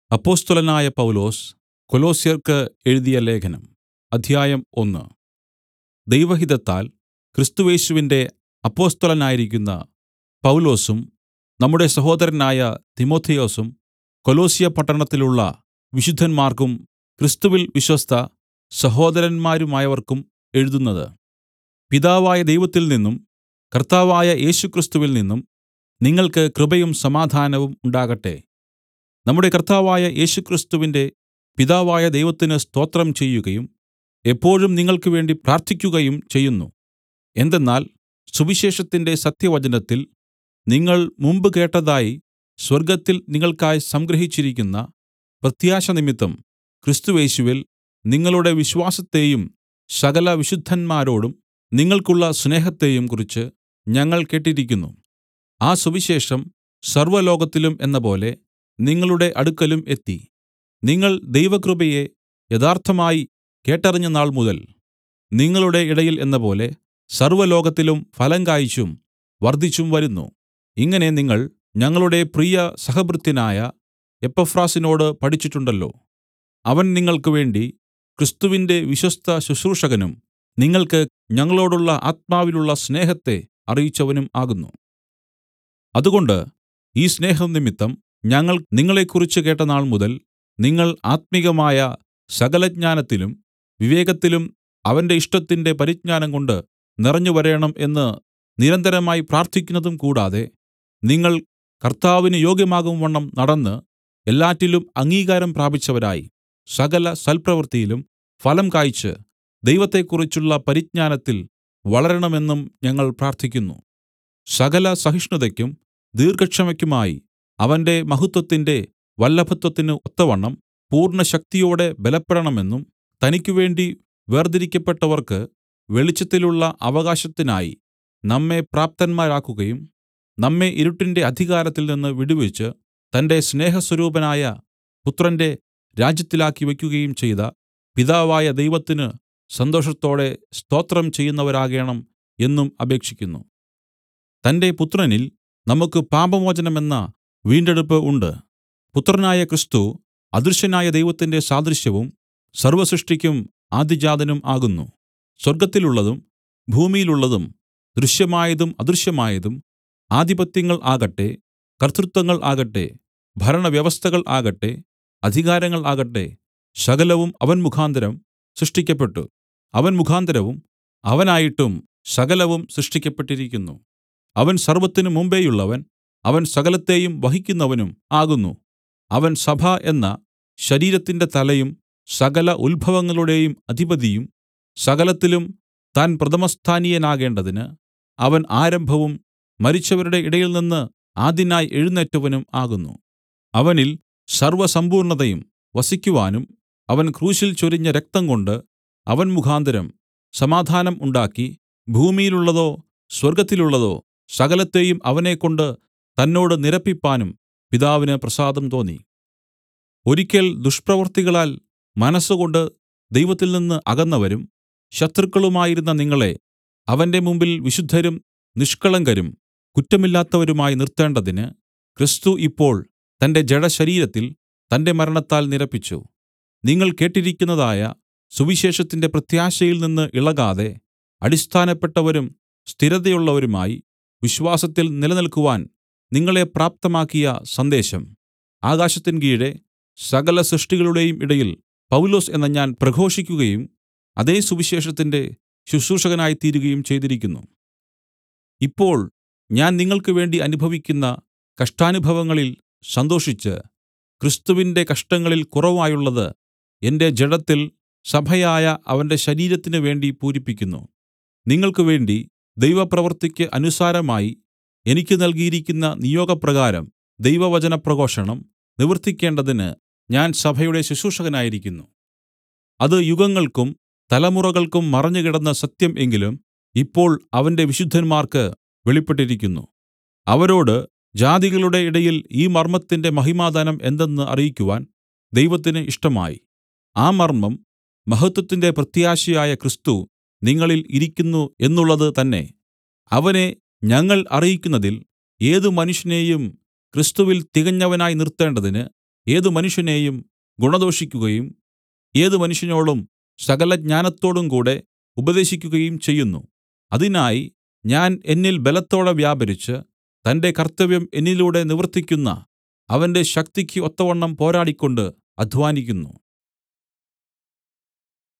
അപ്പൊസ്തലനായ പൗലൊസ് കൊലോസ്യർക്ക് എഴുതിയ ലേഖനം അധ്യായം ഒന്ന് ദൈവഹിതത്താൽ ക്രിസ്തുയേശുവിന്റെ അപ്പൊസ്തലനായിരിക്കുന്ന പൗലൊസും നമ്മുടെ സഹോദരനായ തിമൊഥെയൊസും കൊലോസ്യ പട്ടണത്തിലുള്ള വിശുദ്ധന്മാർക്കും ക്രിസ്തുവിൽ വിശ്വസ്ത സഹോദരന്മാരുമായവർക്കും എഴുതുന്നത് പിതാവായ ദൈവത്തിൽ നിന്നും കർത്താവായ യേശുക്രിസ്തുവിൽ നിന്നും നിങ്ങൾക്ക് കൃപയും സമാധാനവും ഉണ്ടാകട്ടെ നമ്മുടെ കർത്താവായ യേശുക്രിസ്തുവിന്റെ പിതാവായ ദൈവത്തിന് സ്തോത്രം ചെയ്യുകയും എപ്പോഴും നിങ്ങൾക്കുവേണ്ടി പ്രാർത്ഥിക്കുകയും ചെയ്യുന്നു എന്തെന്നാൽ സുവിശേഷത്തിന്റെ സത്യവചനത്തിൽ നിങ്ങൾ മുമ്പ് കേട്ടതായി സ്വർഗ്ഗത്തിൽ നിങ്ങൾക്കായി സംഗ്രഹിച്ചിരിക്കുന്ന പ്രത്യാശ നിമിത്തം ക്രിസ്തുയേശുവിൽ നിങ്ങളുടെ വിശ്വാസത്തെയും സകല വിശുദ്ധന്മാരോടും നിങ്ങൾക്കുള്ള സ്നേഹത്തെയും കുറിച്ച് ഞങ്ങൾ കേട്ടിരിക്കുന്നു ആ സുവിശേഷം സർവ്വലോകത്തിലും എന്നപോലെ നിങ്ങളുടെ അടുക്കലും എത്തി നിങ്ങൾ ദൈവകൃപയെ യഥാർത്ഥമായി കേട്ടറിഞ്ഞ നാൾ മുതൽ നിങ്ങളുടെ ഇടയിൽ എന്നപോലെ സർവ്വലോകത്തിലും ഫലം കായിച്ചും വർദ്ധിച്ചും വരുന്നു ഇങ്ങനെ നിങ്ങൾ ഞങ്ങളുടെ പ്രിയ സഹഭൃത്യനായ എപ്പഫ്രാസിനോട് പഠിച്ചിട്ടുണ്ടല്ലോ അവൻ നിങ്ങൾക്ക് വേണ്ടി ക്രിസ്തുവിന്റെ വിശ്വസ്ത ശുശ്രൂഷകനും നിങ്ങൾക്ക് ഞങ്ങളോടുള്ള ആത്മാവിലുള്ള സ്നേഹത്തെ അറിയിച്ചവനും ആകുന്നു അതുകൊണ്ട് ഈ സ്നേഹം നിമിത്തം ഞങ്ങൾ നിങ്ങളെക്കുറിച്ച് കേട്ട നാൾ മുതൽ നിങ്ങൾ ആത്മികമായ സകലജ്ഞാനത്തിലും വിവേകത്തിലും അവന്റെ ഇഷ്ടത്തിന്റെ പരിജ്ഞാനംകൊണ്ട് നിറഞ്ഞുവരേണം എന്ന് നിരന്തരമായി പ്രാർത്ഥിക്കുന്നതും കൂടാതെ നിങ്ങൾ കർത്താവിന് യോഗ്യമാകുംവണ്ണം നടന്ന് എല്ലാറ്റിലും അംഗീകാരം പ്രാപിച്ചവരായി സകല സൽപ്രവൃത്തിയിലും ഫലം കായ്ച്ച് ദൈവത്തെക്കുറിച്ചുള്ള പരിജ്ഞാനത്തിൽ വളരണമെന്നും ഞങ്ങൾ പ്രാർത്ഥിക്കുന്നു സകല സഹിഷ്ണുതയ്ക്കും ദീർഘക്ഷമയ്ക്കുമായി അവന്റെ മഹത്വത്തിന്റെ വല്ലഭത്വത്തിന് ഒത്തവണ്ണം പൂർണ്ണശക്തിയോടെ ബലപ്പെടണമെന്നും തനിക്കുവേണ്ടി വേർതിരിക്കപ്പെട്ടവർക്ക് വെളിച്ചത്തിലുള്ള അവകാശത്തിനായി നമ്മെ പ്രാപ്തന്മാരാക്കുകയും നമ്മെ ഇരുട്ടിന്റെ അധികാരത്തിൽ നിന്ന് വിടുവിച്ച് തന്റെ സ്നേഹസ്വരൂപനായ പുത്രന്റെ രാജ്യത്തിലാക്കി വയ്ക്കുകയും ചെയ്ത പിതാവായ ദൈവത്തിന് സന്തോഷത്തോടെ സ്തോത്രം ചെയ്യുന്നവരാകേണം എന്നും അപേക്ഷിക്കുന്നു തന്റെ പുത്രനിൽ നമുക്ക് പാപമോചനമെന്ന വീണ്ടെടുപ്പ് ഉണ്ട് പുത്രനായ ക്രിസ്തു അദൃശ്യനായ ദൈവത്തിന്റെ സാദൃശ്യവും സർവ്വസൃഷ്ടിക്കും ആദിജാതനും ആകുന്നു സ്വർഗ്ഗത്തിലുള്ളതും ഭൂമിയിലുള്ളതും ദൃശ്യമായതും അദൃശ്യമായതും ആധിപത്യങ്ങൾ ആകട്ടെ കർത്തൃത്വങ്ങൾ ആകട്ടെ ഭരണവ്യവസ്ഥകൾ ആകട്ടെ അധികാരങ്ങൾ ആകട്ടെ സകലവും അവൻ മുഖാന്തരം സൃഷ്ടിക്കപ്പെട്ടു അവൻ മുഖാന്തരവും അവനായിട്ടും സകലവും സൃഷ്ടിക്കപ്പെട്ടിരിക്കുന്നു അവൻ സർവ്വത്തിനു മുമ്പേയുള്ളവൻ അവൻ സകലത്തെയും വഹിക്കുന്നവനും ആകുന്നു അവൻ സഭ എന്ന ശരീരത്തിന്റെ തലയും സകല ഉത്ഭവങ്ങളുടെയും അധിപതിയും സകലത്തിലും താൻ പ്രഥമസ്ഥാനീയനാകേണ്ടതിന് അവൻ ആരംഭവും മരിച്ചവരുടെ ഇടയിൽനിന്ന് ആദ്യനായി എഴുന്നേറ്റവനും ആകുന്നു അവനിൽ സർവ്വസമ്പൂർണ്ണതയും വസിക്കുവാനും അവൻ ക്രൂശിൽ ചൊരിഞ്ഞ രക്തംകൊണ്ട് അവൻ മുഖാന്തരം സമാധാനം ഉണ്ടാക്കി ഭൂമിയിലുള്ളതോ സ്വർഗ്ഗത്തിലുള്ളതോ സകലത്തെയും അവനെക്കൊണ്ട് തന്നോട് നിരപ്പിപ്പാനും പിതാവിന് പ്രസാദം തോന്നി ഒരിക്കൽ ദുഷ്പ്രവൃത്തികളാൽ മനസ്സുകൊണ്ട് ദൈവത്തിൽനിന്ന് അകന്നവരും ശത്രുക്കളുമായിരുന്ന നിങ്ങളെ അവന്റെ മുമ്പിൽ വിശുദ്ധരും നിഷ്കളങ്കരും കുറ്റമില്ലാത്തവരുമായി നിർത്തേണ്ടതിന് ക്രിസ്തു ഇപ്പോൾ തന്റെ ജഡശരീരത്തിൽ തന്റെ മരണത്താൽ നിരപ്പിച്ചു നിങ്ങൾ കേട്ടിരിക്കുന്നതായ സുവിശേഷത്തിന്റെ പ്രത്യാശയിൽ നിന്ന് ഇളകാതെ അടിസ്ഥാനപ്പെട്ടവരും സ്ഥിരതയുള്ളവരുമായി വിശ്വാസത്തിൽ നിലനിൽക്കുവാൻ നിങ്ങളെ പ്രാപ്തമാക്കിയ സന്ദേശം ആകാശത്തിൻ കീഴെ സകല സൃഷ്ടികളുടെയും ഇടയിൽ പൗലൊസ് എന്ന ഞാൻ പ്രഘോഷിക്കുകയും അതേ സുവിശേഷത്തിന്റെ ശുശ്രൂഷകനായിത്തീരുകയും ചെയ്തിരിക്കുന്നു ഇപ്പോൾ ഞാൻ നിങ്ങൾക്ക് വേണ്ടി അനുഭവിക്കുന്ന കഷ്ടാനുഭവങ്ങളിൽ സന്തോഷിച്ച് ക്രിസ്തുവിന്റെ കഷ്ടങ്ങളിൽ കുറവായുള്ളത് എന്റെ ജഡത്തിൽ സഭയായ അവന്റെ ശരീരത്തിന് വേണ്ടി പൂരിപ്പിക്കുന്നു നിങ്ങൾക്ക് വേണ്ടി ദൈവപ്രവൃത്തിക്ക് അനുസാരമായി എനിക്ക് നൽകിയിരിക്കുന്ന നിയോഗപ്രകാരം ദൈവവചന പ്രഘോഷണം നിവർത്തിക്കേണ്ടതിന് ഞാൻ സഭയുടെ ശുശ്രൂഷകനായിരിക്കുന്നു അത് യുഗങ്ങൾക്കും തലമുറകൾക്കും മറഞ്ഞുകിടന്ന സത്യം എങ്കിലും ഇപ്പോൾ അവന്റെ വിശുദ്ധന്മാർക്ക് വെളിപ്പെട്ടിരിക്കുന്നു അവരോട് ജാതികളുടെ ഇടയിൽ ഈ മർമ്മത്തിന്റെ മഹിമാദാനം എന്തെന്ന് അറിയിക്കുവാൻ ദൈവത്തിന് ഇഷ്ടമായി ആ മർമ്മം മഹത്വത്തിന്റെ പ്രത്യാശയായ ക്രിസ്തു നിങ്ങളിൽ ഇരിക്കുന്നു എന്നുള്ളത് തന്നെ അവനെ ഞങ്ങൾ അറിയിക്കുന്നതിൽ ഏത് മനുഷ്യനെയും ക്രിസ്തുവിൽ തികഞ്ഞവനായി നിർത്തേണ്ടതിന് ഏത് മനുഷ്യനെയും ഗുണദോഷിക്കുകയും ഏത് മനുഷ്യനോടും സകലജ്ഞാനത്തോടുംകൂടെ ഉപദേശിക്കുകയും ചെയ്യുന്നു അതിനായി ഞാൻ എന്നിൽ ബലത്തോടെ വ്യാപരിച്ച് തന്റെ കർത്തവ്യം എന്നിലൂടെ നിവർത്തിയ്ക്കുന്ന അവന്റെ ശക്തിയ്ക്ക് ഒത്തവണ്ണം പോരാടിക്കൊണ്ട് അദ്ധ്വാനിക്കുന്നു